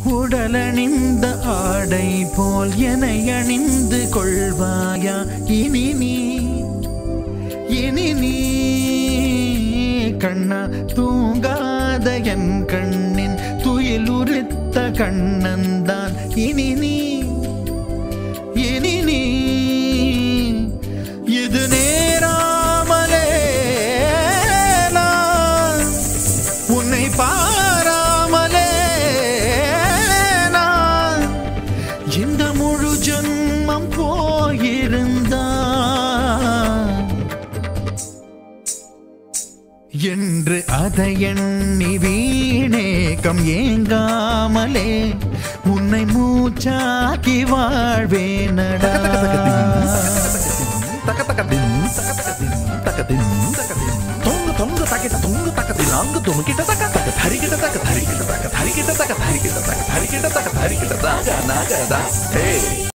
உடலணிந்த ஆடை போல் என அணிந்து கொள்வாயா இனி நீ இனி நீ கண்ணா தூங்காத என் கண்ணின் துயில் உரித்த கண்ணன்தான் இனி நீ இனி நீ இது நேராமலே நான் உன்னை பாராமலே நான் இந்த முழு ஜன்மம் போயிருந்தான் என்று அதை எண்ணி வீணேக்கம் ஏங்காமலே உன்னை மூச்சாக்கி வாழ்வேனடா தக்க தக்க தின் தக்க தக்க தின் தக்க தின் தக்க தின் தொங்கு தொங்கு தக்கிட்ட தொங்கு தக்க தின் அங்கு துமுக்கிட்ட தக்க தக்க தரிக்கிட்ட தக்க தரிக்கிட்ட தக்க தரிக்கிட்ட தக்க தரிக்கிட்ட தக்க தரிக்கிட்ட தக்க தரிக்கிட்ட தாக நாகதா ஏய்